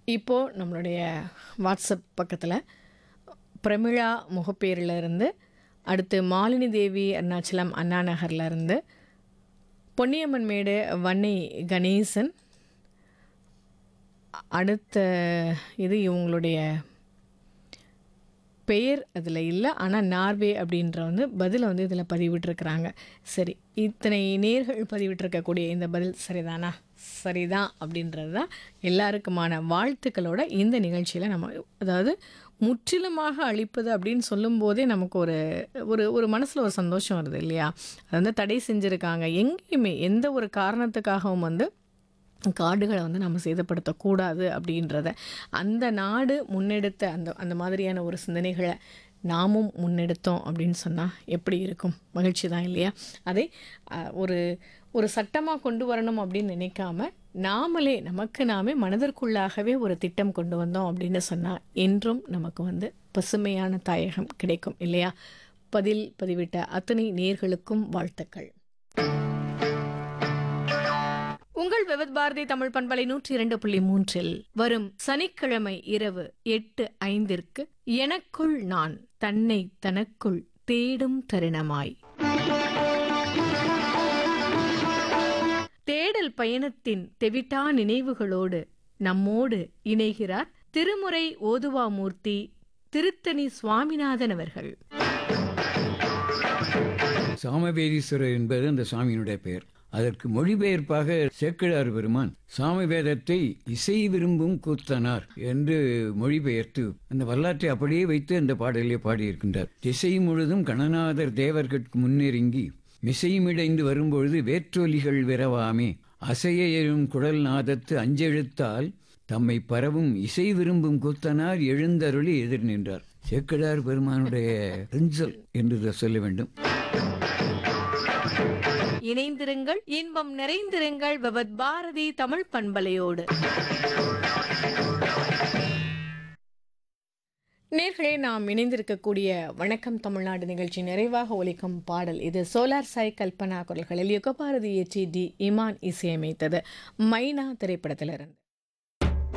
இப்போது நம்மளுடைய வாட்ஸ்அப் பக்கத்தில் பிரமிளா முகப்பேரில் இருந்து அடுத்து மாலினி தேவி அருணாச்சலம் அண்ணா நகர்ல இருந்து பொன்னியம்மன் மேடு வன்னை கணேசன் அடுத்த இது இவங்களுடைய பெயர் அதில் இல்லை ஆனால் நார்வே அப்படின்ற வந்து பதிலை வந்து இதில் பதிவிட்டிருக்கிறாங்க சரி இத்தனை நேர்கள் பதிவிட்டிருக்கக்கூடிய இந்த பதில் சரிதானா சரிதான் அப்படின்றது தான் எல்லாருக்குமான வாழ்த்துக்களோட இந்த நிகழ்ச்சியில் நம்ம அதாவது முற்றிலுமாக அழிப்பது அப்படின்னு சொல்லும்போதே நமக்கு ஒரு ஒரு ஒரு மனசில் ஒரு சந்தோஷம் வருது இல்லையா அது வந்து தடை செஞ்சுருக்காங்க எங்கேயுமே எந்த ஒரு காரணத்துக்காகவும் வந்து காடுகளை வந்து நம்ம சேதப்படுத்தக்கூடாது அப்படின்றத அந்த நாடு முன்னெடுத்த அந்த அந்த மாதிரியான ஒரு சிந்தனைகளை நாமும் முன்னெடுத்தோம் அப்படின்னு சொன்னால் எப்படி இருக்கும் மகிழ்ச்சி தான் இல்லையா அதை அஹ், ஒரு ஒரு சட்டமாக கொண்டு வரணும் அப்படின்னு நினைக்காம நாமளே நமக்கு நாமே மனதிற்குள்ளாகவே ஒரு திட்டம் கொண்டு வந்தோம் அப்படின்னு சொன்னால் என்றும் நமக்கு வந்து பசுமையான தாயகம் கிடைக்கும் இல்லையா பதில் பதிவிட்ட அத்தனை நேர்களுக்கும் வாழ்த்துக்கள் உங்கள் விவத் பாரதி தமிழ் பண்பலை நூற்றி இரண்டு புள்ளி மூன்றில் வரும் சனிக்கிழமை இரவு எட்டு ஐந்திற்கு எனக்குள் நான் தன்னை தனக்குள் தேடும் தருணமாய் தேடல் பயணத்தின் தெவிட்டா நினைவுகளோடு நம்மோடு இணைகிறார் திருமுறை ஓதுவாமூர்த்தி திருத்தணி சுவாமிநாதன் அவர்கள் சாமவேதீஸ்வரர் என்பது அந்த சாமியினுடைய பெயர் அதற்கு மொழிபெயர்ப்பாக சேக்கிழார் பெருமான் சாம வேதத்தை இசை விரும்பும் கூத்தனார் என்று மொழிபெயர்த்து அந்த வரலாற்றை அப்படியே வைத்து அந்த பாடலிலே பாடியிருக்கின்றார் திசை முழுதும் கணநாதர் தேவர்கட்கு முன்னெருங்கி மிசைமிடைந்து வரும்பொழுது வேற்றொலிகள் விரவாமே அசைய எழும் குழல் நாதத்து அஞ்செழுத்தால் தம்மை பரவும் இசை விரும்பும் கூத்தனார் எழுந்தருளி எதிர் நின்றார் சேக்கிழார் பெருமானுடைய பெஞ்சல் என்று சொல்ல வேண்டும் இணைந்திருங்கள் இன்பம் நிறைந்திருங்கள் விவத் பாரதி தமிழ் பண்பலையோடு நேர்களே நாம் இணைந்திருக்கக்கூடிய வணக்கம் தமிழ்நாடு நிகழ்ச்சி நிறைவாக ஒலிக்கும் பாடல் இது சோலார் சாய் கல்பனா குரல்களில் யுகபாரதி இயற்றி டி இமான் இசையமைத்தது மைனா திரைப்படத்திலிருந்து